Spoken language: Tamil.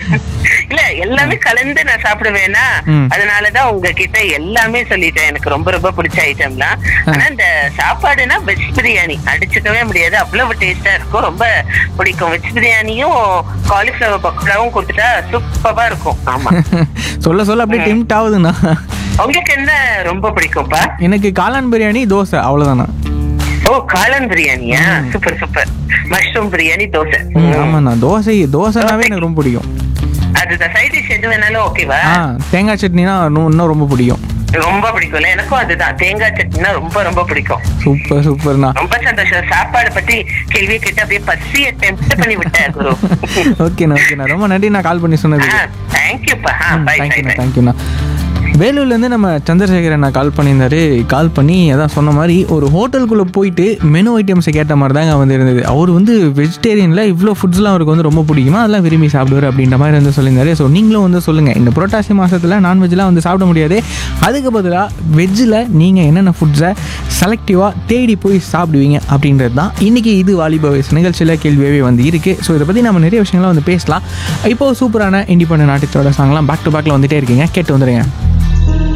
இல்ல எல்லாமே கலந்து நான் சாப்பிடுவேனா ம். அதனாலதான் உங்ககிட்ட எல்லாமே சொல்லிட்டேன் எனக்கு ரொம்ப ரொம்ப பிடிச்ச ஐட்டம்லாம் ஆனா இந்த சாப்பாடுனா வெஜ் பிரியாணி அடிச்சுக்கவே முடியாது அவ்வளவு டேஸ்டா இருக்கும் ரொம்ப பிடிக்கும் வெஜ் பிரியாணியும் காலிஃபிளவர் பக்கோடாவும் கொடுத்துட்டா சூப்பரா இருக்கும் ஆமா சொல்ல சொல்ல அப்படியே டெம்ட் ஆகுதுண்ணா உங்களுக்கு என்ன ரொம்ப பிடிக்கும்ப்பா எனக்கு காளான் பிரியாணி தோசை அவ்வளோதாண்ணா ஓ காளான் பிரியாணியா super super mushroom biryani dosa ம், ஆமாண்ணா தோசை தோசைனாவே எனக்கு ரொம்ப பிடிக்கும் அதுதான் சைட் டிஷ் எது வேணாலும் ஓகேவா ஆ தேங்காய் சட்னினா இன்னும் இன்னும் ரொம்ப பிடிக்கும் ரொம்ப பிடிக்கும்ல எனக்கும் அதுதான் தேங்காய் சட்னினா ரொம்ப ரொம்ப பிடிக்கும் சூப்பர் சூப்பர்ண்ணா ரொம்ப சந்தோஷம் சாப்பாடு பத்தி கேள்வி கேட்டு அப்படியே பசிய டெம்ப்ட் பண்ணி விட்டேன் குரு ஓகேண்ணா ஓகேண்ணா ரொம்ப நன்றி நான் கால் பண்ணி சொன்னதுக்கு தேங்க்யூப்பா பை பை தேங்க்யூண்ணா பை தேங்க்யூண்ணா வேலூர்லேருந்து நம்ம சந்திரசேகர் அண்ணா கால் பண்ணியிருந்தாரு கால் பண்ணி அதான் சொன்ன மாதிரி ஒரு ஹோட்டலுக்குள்ளே போயிட்டு மெனு ஐட்டம்ஸை கேட்ட மாதிரி தாங்க வந்து இருந்தது அவர் வந்து வெஜிடேரியனில் இவ்வளோ ஃபுட்ஸ்லாம் அவருக்கு வந்து ரொம்ப பிடிக்குமா அதெல்லாம் விரும்பி சாப்பிடுவார் அப்படின்ற மாதிரி வந்து சொல்லியிருந்தாரு ஸோ நீங்களும் வந்து சொல்லுங்கள் இந்த புரட்டாசி மாதத்தில் நான்வெஜ்லாம் வந்து சாப்பிட முடியாது அதுக்கு பதிலாக வெஜ்ஜில் நீங்கள் என்னென்ன ஃபுட்ஸை செலக்டிவாக தேடி போய் சாப்பிடுவீங்க அப்படின்றது தான் இன்றைக்கி இது வாலிப வயசு நிகழ்ச்சியில் கேள்வியாகவே வந்து இருக்குது ஸோ இதை பற்றி நம்ம நிறைய விஷயங்கள்லாம் வந்து பேசலாம் இப்போது சூப்பரான இண்டிபெண்டன்ட் ஆர்டிஸ்டோட சாங்லாம் பேக் டு பேக்கில் வந்துட்டே இருக்கீங்க கேட்டு வந்துடுங்க